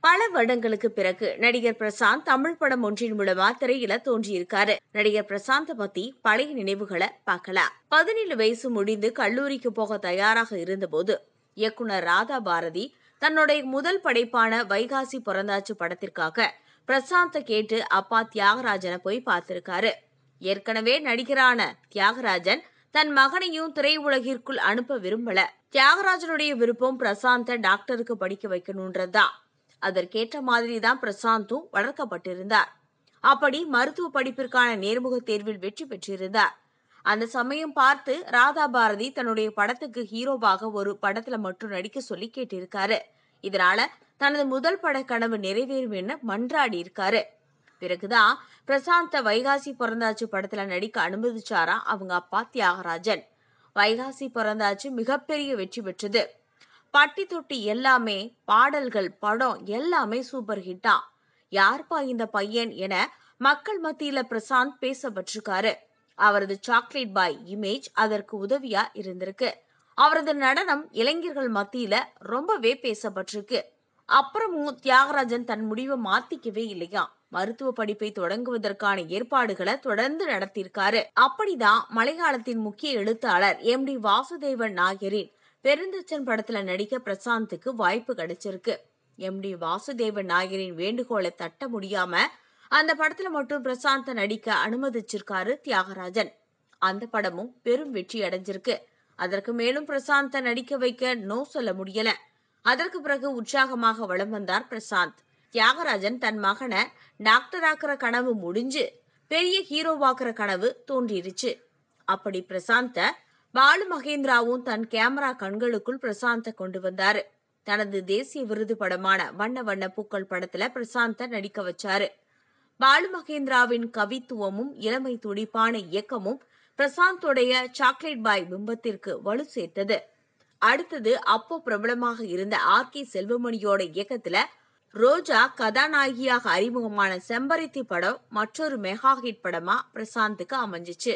பல வருடங்களுக்கு பிறகு நடிகர் பிரசாந்த் தமிழ் படம் ஒன்றின் மூலமா திரையில தோன்றியிருக்காரு நடிகர் பிரசாந்த பத்தி பழைய நினைவுகளை பார்க்கலாம் பதினேழு வயசு முடிந்து கல்லூரிக்கு போக தயாராக இருந்தபோது இயக்குனர் ராதா பாரதி தன்னுடைய முதல் படைப்பான வைகாசி பிறந்தாச்சு படத்திற்காக பிரசாந்த கேட்டு அப்பா தியாகராஜனை போய் பார்த்திருக்காரு ஏற்கனவே நடிகரான தியாகராஜன் தன் மகனையும் திரையுலகிற்குள் அனுப்ப விரும்பல தியாகராஜனுடைய விருப்பம் பிரசாந்த டாக்டருக்கு படிக்க வைக்கணும்ன்றதுதான் அதற்கேற்ற மாதிரி தான் பிரசாந்தும் வளர்க்கப்பட்டிருந்தார் அப்படி மருத்துவ படிப்பிற்கான நேர்முக தேர்வில் வெற்றி பெற்றிருந்தார் அந்த சமயம் பார்த்து ராதா பாரதி தன்னுடைய படத்துக்கு ஹீரோவாக ஒரு படத்துல மட்டும் நடிக்க சொல்லி கேட்டிருக்காரு இதனால தனது முதல் பட கனவு நிறைவேறும் என மன்றாடி இருக்காரு பிறகுதான் பிரசாந்த வைகாசி பிறந்தாச்சு படத்துல நடிக்க அனுமதிச்சாரா அவங்க அப்பா தியாகராஜன் வைகாசி பிறந்தாச்சு மிகப்பெரிய வெற்றி பெற்றது பட்டி தொட்டி எல்லாமே பாடல்கள் படம் எல்லாமே சூப்பர் ஹிட்டா யார்பா இந்த பையன் என மக்கள் மத்தியில பிரசாந்த் பேசப்பட்டிருக்காரு அவரது சாக்லேட் பாய் இமேஜ் அதற்கு உதவியா இருந்திருக்கு அவரது நடனம் இளைஞர்கள் மத்தியில ரொம்பவே பேசப்பட்டிருக்கு அப்புறமும் தியாகராஜன் தன் முடிவை மாத்திக்கவே இல்லையா மருத்துவ படிப்பை தொடங்குவதற்கான ஏற்பாடுகளை தொடர்ந்து நடத்தியிருக்காரு அப்படிதான் மலையாளத்தின் முக்கிய எழுத்தாளர் எம் டி வாசுதேவன் நாயரின் பெருந்தச்சன் படத்துல நடிக்க பிரசாந்துக்கு வாய்ப்பு கிடைச்சிருக்கு எம் டி வாசுதேவன் நாயரின் வேண்டுகோளை தட்ட முடியாம அந்த படத்துல மட்டும் பிரசாந்த நடிக்க அனுமதிச்சிருக்காரு தியாகராஜன் அந்த படமும் பெரும் வெற்றி அடைஞ்சிருக்கு அதற்கு மேலும் பிரசாந்த நடிக்க வைக்க நோ சொல்ல முடியல அதற்கு பிறகு உற்சாகமாக வலம் வந்தார் பிரசாந்த் தியாகராஜன் தன் மகனை டாக்டராக்குற கனவு முடிஞ்சு பெரிய ஹீரோவாக்குற கனவு தோன்றிருச்சு அப்படி பிரசாந்த பாலு மகேந்திராவும் தன் கேமரா கண்களுக்குள் பிரசாந்த கொண்டு வந்தாரு தனது தேசிய விருது படமான வண்ண வண்ண பூக்கள் படத்துல பிரசாந்த நடிக்க வச்சாரு பாலு மகேந்திராவின் கவித்துவமும் இளமை துடிப்பான இயக்கமும் பிரசாந்தோடைய சாக்லேட் பாய் பிம்பத்திற்கு வலு சேர்த்தது அடுத்தது அப்போ பிரபலமாக இருந்த ஆர் கே செல்வமணியோட இயக்கத்துல ரோஜா கதாநாயகியாக அறிமுகமான செம்பருத்தி படம் மற்றொரு மெகா ஹிட் படமா பிரசாந்துக்கு அமைஞ்சிச்சு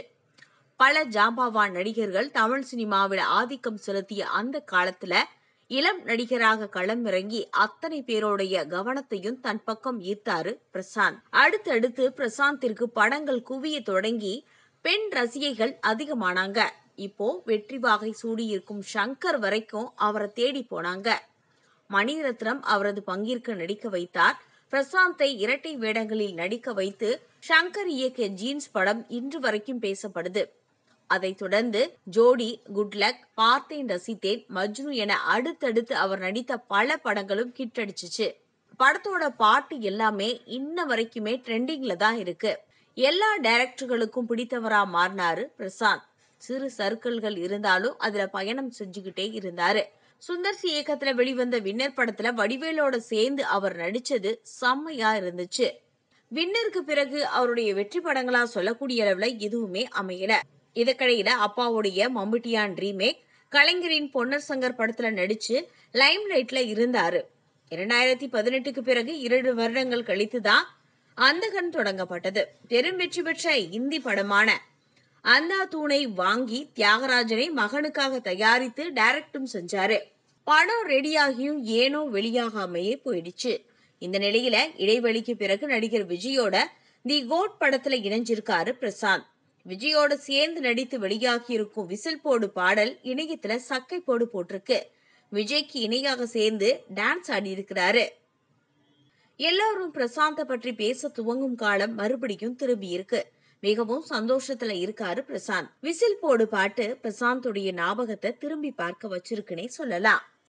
பல ஜாம்பவான் நடிகர்கள் தமிழ் சினிமாவில் ஆதிக்கம் செலுத்திய அந்த காலத்துல இளம் நடிகராக களமிறங்கி அத்தனை பேருடைய கவனத்தையும் தன் பக்கம் ஈர்த்தாரு பிரசாந்த் அடுத்தடுத்து பிரசாந்திற்கு படங்கள் குவிய தொடங்கி பெண் ரசிகைகள் அதிகமானாங்க இப்போ வெற்றி வாகை சூடியிருக்கும் ஷங்கர் வரைக்கும் அவரை தேடி போனாங்க மணிரத்னம் அவரது பங்கிற்கு நடிக்க வைத்தார் பிரசாந்தை இரட்டை வேடங்களில் நடிக்க வைத்து ஷங்கர் இயக்கிய ஜீன்ஸ் படம் இன்று வரைக்கும் பேசப்படுது அதைத் தொடர்ந்து ஜோடி குட்லக் பார்த்தேன் ரசித்தேன் மஜ்னு என அடுத்தடுத்து அவர் நடித்த பல படங்களும் ஹிட் அடிச்சுச்சு படத்தோட பாட்டு எல்லாமே இன்ன வரைக்குமே ட்ரெண்டிங்ல தான் இருக்கு எல்லா டைரக்டர்களுக்கும் பிடித்தவரா மாறினாரு பிரசாந்த் சிறு சர்க்கிள்கள் இருந்தாலும் அதுல பயணம் செஞ்சுக்கிட்டே இருந்தாரு சுந்தர்சி இயக்கத்துல வெளிவந்த வின்னர் படத்துல வடிவேலோட சேர்ந்து அவர் நடிச்சது செம்மையா இருந்துச்சு வின்னருக்கு பிறகு அவருடைய வெற்றி படங்களா சொல்லக்கூடிய அளவுல எதுவுமே அமையல இதுக்கடையில அப்பாவுடைய மம்புட்டியான் ரீமேக் கலைஞரின் பொன்னர் சங்கர் படத்துல நடிச்சு லைம் லைட்ல இருந்தாரு இரண்டாயிரத்தி பதினெட்டுக்கு பிறகு இரண்டு வருடங்கள் கழித்துதான் அந்தகன் தொடங்கப்பட்டது பெரும் வெற்றி பெற்ற இந்தி படமான அந்தா தூணை வாங்கி தியாகராஜனை மகனுக்காக தயாரித்து டைரக்டும் செஞ்சாரு படம் ரெடியாகியும் ஏனோ வெளியாகாமையே போயிடுச்சு இந்த நிலையில இடைவெளிக்கு பிறகு நடிகர் விஜயோட தி கோட் படத்துல இணைஞ்சிருக்காரு பிரசாந்த் விஜயோட சேர்ந்து நடித்து வெளியாகியிருக்கும் விசில் போடு பாடல் இணையத்துல சக்கை போடு போட்டிருக்கு விஜய்க்கு இணையாக சேர்ந்து டான்ஸ் ஆடி இருக்கிறாரு எல்லாரும் பிரசாந்த பற்றி பேச துவங்கும் காலம் மறுபடியும் திரும்பி இருக்கு மிகவும் சந்தோஷத்துல இருக்காரு பிரசாந்த் விசில் போடு பாட்டு பிரசாந்துடைய ஞாபகத்தை திரும்பி பார்க்க வச்சிருக்குன்னே சொல்லலாம்